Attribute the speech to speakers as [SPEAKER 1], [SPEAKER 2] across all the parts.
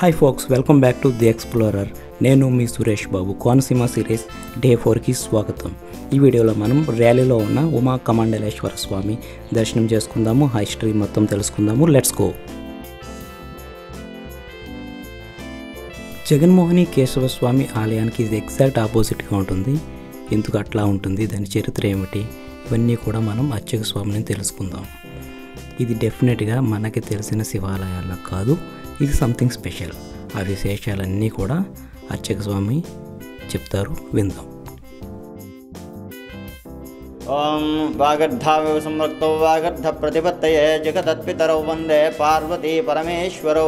[SPEAKER 1] hi folks welcome back to the explorer నేను మీ Suresh Babu Konaseema series day ఫోర్కి స్వాగతం ఈ వీడియోలో మనం ర్యాలీలో ఉన్న ఉమా కమండలేశ్వర స్వామి దర్శనం చేసుకుందాము ఆ హిస్టరీ మొత్తం తెలుసుకుందాము లెట్స్ గో జగన్మోహిని కేశవ స్వామి ఆలయానికి ఇది ఎగ్జాక్ట్ ఆపోజిట్గా ఉంటుంది ఎందుకు అట్లా ఉంటుంది దాని చరిత్ర ఏమిటి ఇవన్నీ కూడా మనం అర్చక స్వామిని తెలుసుకుందాం ఇది డెఫినెట్గా మనకి తెలిసిన శివాలయాల్లో కాదు ఇది సంథింగ్ స్పెషల్ ఆ విశేషాలన్నీ కూడా అర్చక స్వామి చెప్తారు విందాం
[SPEAKER 2] ఓం వాగర్ధావివ సంవక్తౌ వాగర్ధ ప్రతిపత్తయే జగదత్పితరౌ వందే పార్వతీ పరమేశ్వరౌ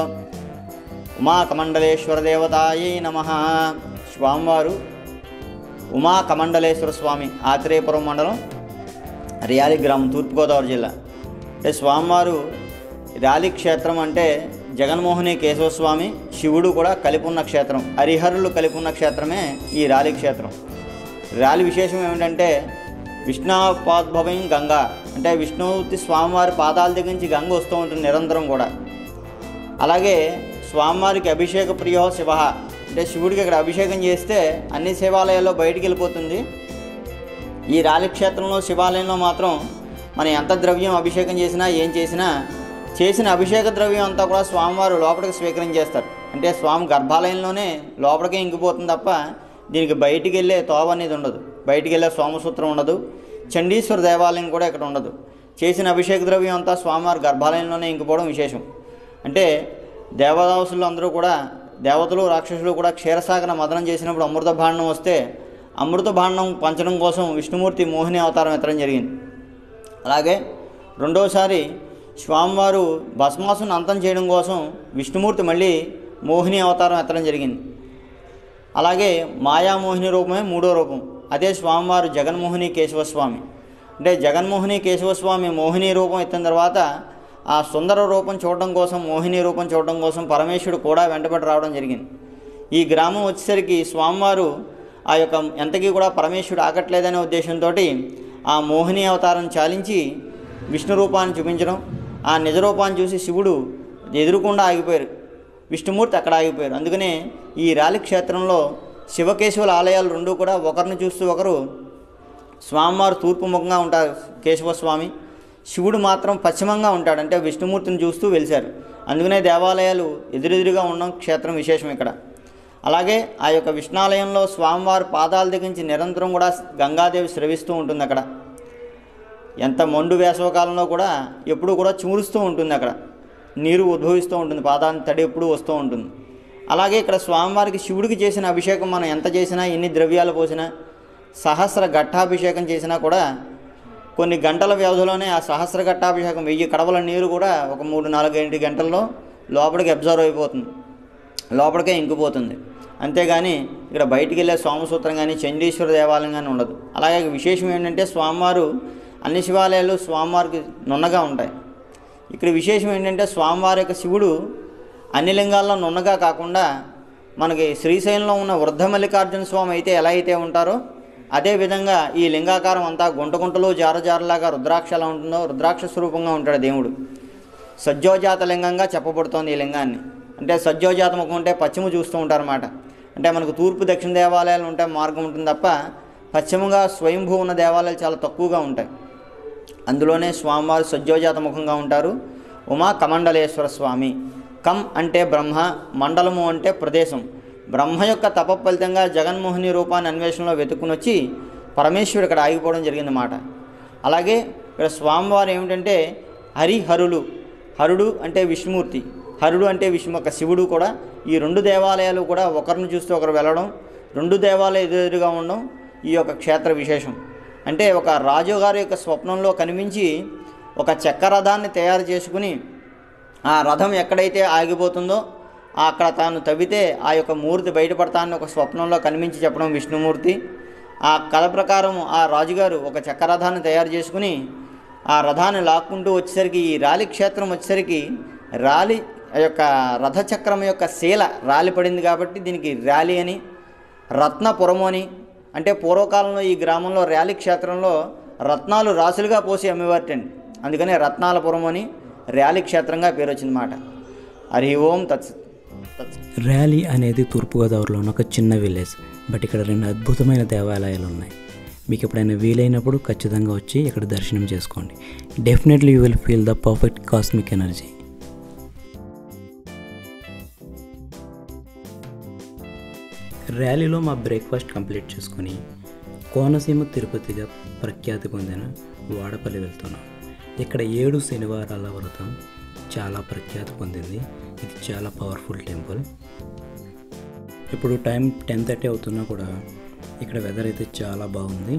[SPEAKER 2] ఉమాకమండలేశ్వర దేవతాయై నమ స్వామివారు ఉమాకమండలేశ్వర స్వామి ఆత్రేయపురం మండలం రియాలి గ్రామం తూర్పుగోదావరి జిల్లా అంటే స్వామివారు ర్యాలి క్షేత్రం అంటే జగన్మోహిని కేశవస్వామి శివుడు కూడా కలిపి ఉన్న క్షేత్రం హరిహరులు కలిపి ఉన్న క్షేత్రమే ఈ ర్యాలి క్షేత్రం ర్యాలి విశేషం ఏమిటంటే విష్ణుపాద్భవం గంగా అంటే విష్ణుమూర్తి స్వామివారి పాదాల దగ్గర నుంచి గంగ వస్తూ ఉంటుంది నిరంతరం కూడా అలాగే స్వామివారికి అభిషేక ప్రియో శివ అంటే శివుడికి ఇక్కడ అభిషేకం చేస్తే అన్ని శివాలయాల్లో బయటికి వెళ్ళిపోతుంది ఈ రాలి క్షేత్రంలో శివాలయంలో మాత్రం మనం ఎంత ద్రవ్యం అభిషేకం చేసినా ఏం చేసినా చేసిన అభిషేక ద్రవ్యం అంతా కూడా స్వామివారు లోపలికి స్వీకరించేస్తారు అంటే స్వామి గర్భాలయంలోనే లోపలికే ఇంకిపోతుంది తప్ప దీనికి బయటికి వెళ్ళే తోవ అనేది ఉండదు బయటికి వెళ్ళే సోమసూత్రం ఉండదు చండీశ్వర దేవాలయం కూడా ఇక్కడ ఉండదు చేసిన అభిషేక ద్రవ్యం అంతా స్వామివారి గర్భాలయంలోనే ఇంకిపోవడం విశేషం అంటే దేవదాసులు అందరూ కూడా దేవతలు రాక్షసులు కూడా క్షీరసాగర మదనం చేసినప్పుడు అమృత భాండం వస్తే అమృత భాండం పంచడం కోసం విష్ణుమూర్తి మోహిని అవతారం ఎత్తడం జరిగింది అలాగే రెండోసారి స్వామివారు భస్మాసును అంతం చేయడం కోసం విష్ణుమూర్తి మళ్ళీ మోహిని అవతారం ఎత్తడం జరిగింది అలాగే మాయామోహిని రూపమే మూడో రూపం అదే స్వామివారు జగన్మోహిని కేశవస్వామి అంటే జగన్మోహిని కేశవస్వామి మోహిని రూపం ఎత్తిన తర్వాత ఆ సుందర రూపం చూడడం కోసం మోహిని రూపం చూడడం కోసం పరమేశ్వరుడు కూడా వెంటబడి రావడం జరిగింది ఈ గ్రామం వచ్చేసరికి స్వామివారు ఆ యొక్క ఎంతకీ కూడా పరమేశ్వరుడు ఆకట్లేదనే ఉద్దేశంతో ఆ మోహిని అవతారం చాలించి విష్ణు రూపాన్ని చూపించడం ఆ నిజ రూపాన్ని చూసి శివుడు ఎదురుకుండా ఆగిపోయారు విష్ణుమూర్తి అక్కడ ఆగిపోయారు అందుకనే ఈ రాలి క్షేత్రంలో శివకేశవుల ఆలయాలు రెండు కూడా ఒకరిని చూస్తూ ఒకరు స్వామివారు తూర్పు ముఖంగా ఉంటారు కేశవస్వామి శివుడు మాత్రం పశ్చిమంగా ఉంటాడు అంటే విష్ణుమూర్తిని చూస్తూ వెలిశారు అందుకనే దేవాలయాలు ఎదురెదురుగా ఉండడం క్షేత్రం విశేషం ఇక్కడ అలాగే ఆ యొక్క విష్ణాలయంలో స్వామివారి పాదాల దగ్గర నుంచి నిరంతరం కూడా గంగాదేవి స్రవిస్తూ ఉంటుంది అక్కడ ఎంత మండు వేసవకాలంలో కూడా ఎప్పుడు కూడా చిమురుస్తూ ఉంటుంది అక్కడ నీరు ఉద్భవిస్తూ ఉంటుంది పాదాన్ని తడి ఎప్పుడు వస్తూ ఉంటుంది అలాగే ఇక్కడ స్వామివారికి శివుడికి చేసిన అభిషేకం మనం ఎంత చేసినా ఎన్ని ద్రవ్యాలు పోసినా సహస్ర ఘట్టాభిషేకం చేసినా కూడా కొన్ని గంటల వ్యవధిలోనే ఆ సహస్ర ఘట్టాభిషేకం వెయ్యి కడవల నీరు కూడా ఒక మూడు నాలుగైదు గంటల్లో లోపలికి అబ్జర్వ్ అయిపోతుంది లోపలికే ఇంకిపోతుంది అంతేగాని ఇక్కడ బయటికి వెళ్ళే సోమసూత్రం కానీ చండీశ్వర దేవాలయం కానీ ఉండదు అలాగే విశేషం ఏంటంటే స్వామివారు అన్ని శివాలయాలు స్వామివారికి నున్నగా ఉంటాయి ఇక్కడ విశేషం ఏంటంటే స్వామివారి యొక్క శివుడు అన్ని లింగాల్లో నున్నగా కాకుండా మనకి శ్రీశైలంలో ఉన్న వృద్ధ మల్లికార్జున స్వామి అయితే ఎలా అయితే ఉంటారో అదేవిధంగా ఈ లింగాకారం అంతా గుంట గుంటలు జారజారలాగా రుద్రాక్ష ఎలా ఉంటుందో రుద్రాక్ష స్వరూపంగా ఉంటాడు దేవుడు సజ్జోజాత లింగంగా చెప్పబడుతోంది ఈ లింగాన్ని అంటే సజ్జోజాత ముఖం ఉంటే పశ్చిమ చూస్తూ ఉంటారన్నమాట అంటే మనకు తూర్పు దక్షిణ దేవాలయాలు ఉంటే మార్గం ఉంటుంది తప్ప పశ్చిమంగా స్వయంభూ ఉన్న దేవాలయాలు చాలా తక్కువగా ఉంటాయి అందులోనే స్వామివారు సజ్జోజాత ముఖంగా ఉంటారు ఉమా కమండలేశ్వర స్వామి కం అంటే బ్రహ్మ మండలము అంటే ప్రదేశం బ్రహ్మ యొక్క తప ఫలితంగా జగన్మోహిని రూపాన్ని అన్వేషణలో వెతుక్కుని వచ్చి పరమేశ్వరుడు ఇక్కడ ఆగిపోవడం జరిగిందన్నమాట అలాగే ఇక్కడ స్వామివారు ఏమిటంటే హరిహరులు హరుడు అంటే విష్ణుమూర్తి హరుడు అంటే విష్ణు ఒక శివుడు కూడా ఈ రెండు దేవాలయాలు కూడా ఒకరిని చూస్తూ ఒకరు వెళ్ళడం రెండు దేవాలయాలు ఎదురుగా ఉండడం ఈ యొక్క క్షేత్ర విశేషం అంటే ఒక రాజుగారి యొక్క స్వప్నంలో కనిపించి ఒక చెక్క రథాన్ని తయారు చేసుకుని ఆ రథం ఎక్కడైతే ఆగిపోతుందో అక్కడ తాను తవ్వితే ఆ యొక్క మూర్తి బయటపడతానని ఒక స్వప్నంలో కనిపించి చెప్పడం విష్ణుమూర్తి ఆ కథ ప్రకారం ఆ రాజుగారు ఒక చెక్క రథాన్ని తయారు చేసుకుని ఆ రథాన్ని లాక్కుంటూ వచ్చేసరికి ఈ రాలి క్షేత్రం వచ్చేసరికి రాలి యొక్క రథచక్రం యొక్క శీల రాలి పడింది కాబట్టి దీనికి ర్యాలీ అని రత్నపురము అని అంటే పూర్వకాలంలో ఈ గ్రామంలో ర్యాలీ క్షేత్రంలో రత్నాలు రాసులుగా పోసి అమ్మేవారటండి అందుకనే రత్నాలపురం అని ర్యాలీ క్షేత్రంగా పేరు వచ్చిందన్నమాట హరి ఓం తత్సత్
[SPEAKER 1] ర్యాలీ అనేది తూర్పుగోదావరిలో ఉన్న ఒక చిన్న విలేజ్ బట్ ఇక్కడ రెండు అద్భుతమైన దేవాలయాలు ఉన్నాయి మీకు ఎప్పుడైనా వీలైనప్పుడు ఖచ్చితంగా వచ్చి ఇక్కడ దర్శనం చేసుకోండి definitely you will feel the perfect cosmic energy ర్యాలీలో మా బ్రేక్ఫాస్ట్ కంప్లీట్ చేసుకొని కోనసీమ తిరుపతిగా ప్రఖ్యాతి పొందిన వాడపల్లి వెళ్తున్నాం ఇక్కడ ఏడు శనివారాల వ్రతం చాలా ప్రఖ్యాతి పొందింది ఇది చాలా పవర్ఫుల్ టెంపుల్ ఇప్పుడు టైం టెన్ థర్టీ అవుతున్నా కూడా ఇక్కడ వెదర్ అయితే చాలా బాగుంది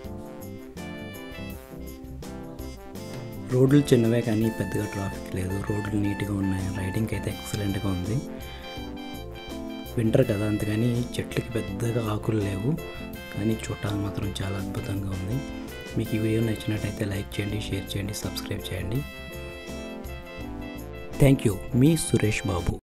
[SPEAKER 1] రోడ్లు చిన్నవే కానీ పెద్దగా ట్రాఫిక్ లేదు రోడ్లు నీట్గా ఉన్నాయి రైడింగ్ అయితే ఎక్సలెంట్గా ఉంది వింటర్ కదా అంతగాని చెట్లకి పెద్దగా ఆకులు లేవు కానీ చూడటానికి మాత్రం చాలా అద్భుతంగా ఉంది మీకు ఈ వీడియో నచ్చినట్టయితే లైక్ చేయండి షేర్ చేయండి సబ్స్క్రైబ్ చేయండి థ్యాంక్ యూ మీ సురేష్ బాబు